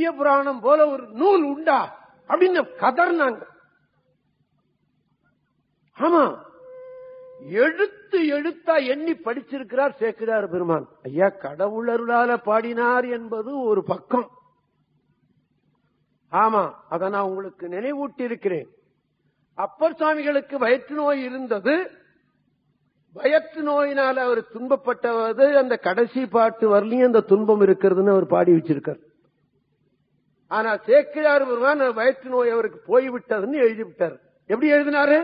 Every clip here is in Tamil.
பெரிய புராணம் போல ஒரு நூல் உண்டா அப்படின்னு கதர்னாங்க ஆமா எழுத்து எழுத்தா எண்ணி படிச்சிருக்கிறார் சேக்கிரார் பெருமான் ஐயா கடவுளருளால பாடினார் என்பது ஒரு பக்கம் ஆமா அதை நான் உங்களுக்கு நினைவூட்டி இருக்கிறேன் அப்பர் சுவாமிகளுக்கு வயிற்று நோய் இருந்தது வயிற்று நோயினால அவர் துன்பப்பட்டவது அந்த கடைசி பாட்டு வரலையும் அந்த துன்பம் இருக்கிறதுன்னு அவர் பாடி வச்சிருக்கார் ஆனா சேக்கிரார் பெருமான் வயிற்று நோய் அவருக்கு போய்விட்டதுன்னு எழுதிவிட்டார் எப்படி எழுதினாரு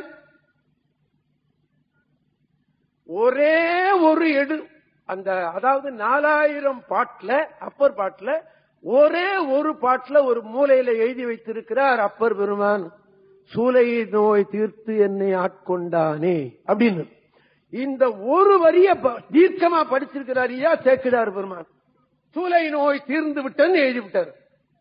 ஒரே ஒரு எடு அந்த அதாவது நாலாயிரம் பாட்டுல அப்பர் பாட்டுல ஒரே ஒரு பாட்டுல ஒரு மூலையில எழுதி வைத்திருக்கிறார் அப்பர் பெருமான் சூலை நோய் தீர்த்து என்னை ஆட்கொண்டானே அப்படின்னு இந்த ஒரு வரிய ப- தீர்க்கமா படிச்சிருக்கிறார் ஐயா சேக்கிடார் பெருமான் சூலை நோய் தீர்ந்து விட்டன்னு எழுதி விட்டார்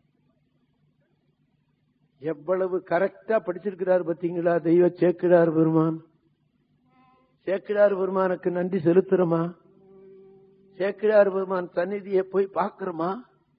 எவ்வளவு கரெக்டா படிச்சிருக்கிறார் பாத்தீங்களா தெய்வ சேக்கிடார் பெருமான் சேக்கிடார் பெருமானுக்கு நன்றி செலுத்துறோமா சேக்கிடார் பெருமான் சந்நிதியை போய் பார்க்கிறோமா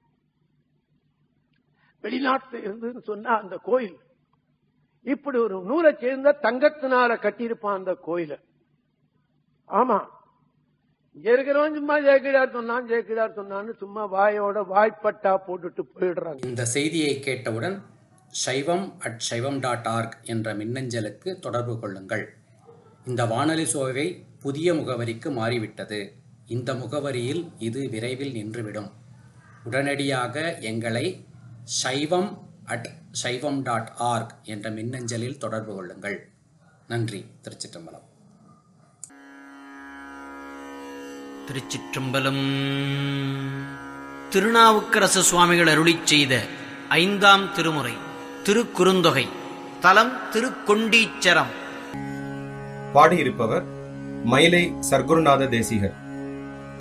வெளிநாட்டுல இருந்துன்னு சொன்னா அந்த கோயில் இப்படி ஒரு நூலை சேர்ந்த தங்கத்தினால கட்டியிருப்பான் அந்த கோயில ஆமா இங்க இருக்கிறவன் சும்மா ஜெயக்கிடார் சொன்னான் ஜெயக்கிடார் சொன்னான்னு சும்மா வாயோட வாய்ப்பட்டா போட்டுட்டு போயிடுறாங்க இந்த செய்தியை கேட்டவுடன் சைவம் அட் சைவம் டாட் ஆர்க் என்ற மின்னஞ்சலுக்கு தொடர்பு கொள்ளுங்கள் இந்த வானொலி சோவை புதிய முகவரிக்கு மாறிவிட்டது இந்த முகவரியில் இது விரைவில் நின்றுவிடும் உடனடியாக எங்களை சைவம் அட் சைவம் டாட் ஆர்க் என்ற மின்னஞ்சலில் தொடர்பு கொள்ளுங்கள் நன்றி திருச்சிற்றம்பலம் திருச்சிற்றம்பலம் திருநாவுக்கரசு சுவாமிகள் அருளிச் செய்த ஐந்தாம் திருமுறை திருக்குறுந்தொகை தலம் திருக்கொண்டீச்சரம் பாடியிருப்பவர் மயிலை சர்க்குருநாத தேசிகர்